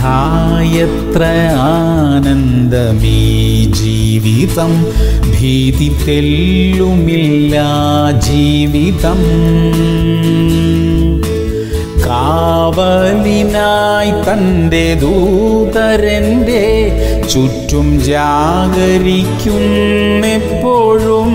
ഹായത്ര ആനന്ദമീ ജീവിതം ഭീതി തെല്ലുമില്ല ജീവിതം കാവലിനായി തൻ്റെ ദൂതരൻ്റെ ചുറ്റും ജാഗരിക്കുന്നെപ്പോഴും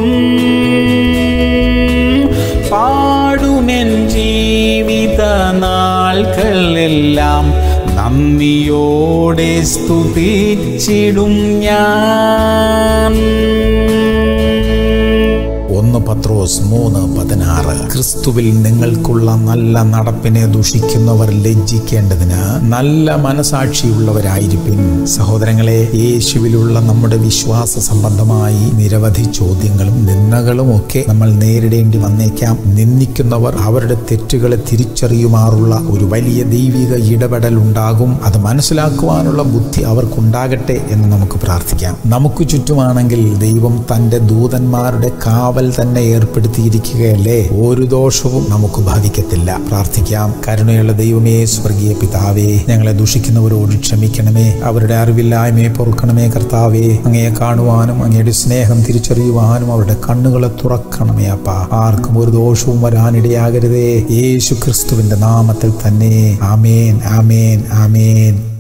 പാടുമെൻ ജീവിത നാൾകളെല്ലാം നന്ദിയോടെ സ്തുതിച്ചിടും ഞാൻ ഒന്ന് പത്രോസ് മൂന്ന് പതിനാറ് ക്രിസ്തുവിൽ നിങ്ങൾക്കുള്ള നല്ല നടപ്പിനെ ദുഷിക്കുന്നവർ ലജ്ജിക്കേണ്ടതിന് നല്ല മനസാക്ഷിയുള്ളവരായിരിക്കും സഹോദരങ്ങളെ യേശുവിലുള്ള നമ്മുടെ വിശ്വാസ സംബന്ധമായി നിരവധി ചോദ്യങ്ങളും നിന്ദകളും ഒക്കെ നമ്മൾ നേരിടേണ്ടി വന്നേക്കാം നിന്ദിക്കുന്നവർ അവരുടെ തെറ്റുകളെ തിരിച്ചറിയുമാറുള്ള ഒരു വലിയ ദൈവിക ഇടപെടൽ ഉണ്ടാകും അത് മനസ്സിലാക്കുവാനുള്ള ബുദ്ധി അവർക്കുണ്ടാകട്ടെ എന്ന് നമുക്ക് പ്രാർത്ഥിക്കാം നമുക്ക് ചുറ്റുമാണെങ്കിൽ ദൈവം തന്റെ ദൂതന്മാരുടെ കാവൽ തന്നെ ഏർപ്പെടുത്തിയിരിക്കുകയല്ലേ ഒരു ദോഷവും നമുക്ക് ബാധിക്കത്തില്ല പ്രാർത്ഥിക്കാം കരുണയുള്ള ദൈവമേ സ്വർഗീയ പിതാവേ ഞങ്ങളെ ദുഷിക്കുന്നവരോട് ക്ഷമിക്കണമേ അവരുടെ അറിവില്ലായ്മയെ പൊറുക്കണമേ കർത്താവേ അങ്ങയെ കാണുവാനും അങ്ങയുടെ സ്നേഹം തിരിച്ചറിയുവാനും അവരുടെ കണ്ണുകളെ തുറക്കണമേ അപ്പ ആർക്കും ഒരു ദോഷവും വരാനിടയാകരുതേ യേശു ക്രിസ്തുവിന്റെ നാമത്തിൽ തന്നെ ആമേൻ ആമേൻ ആമേൻ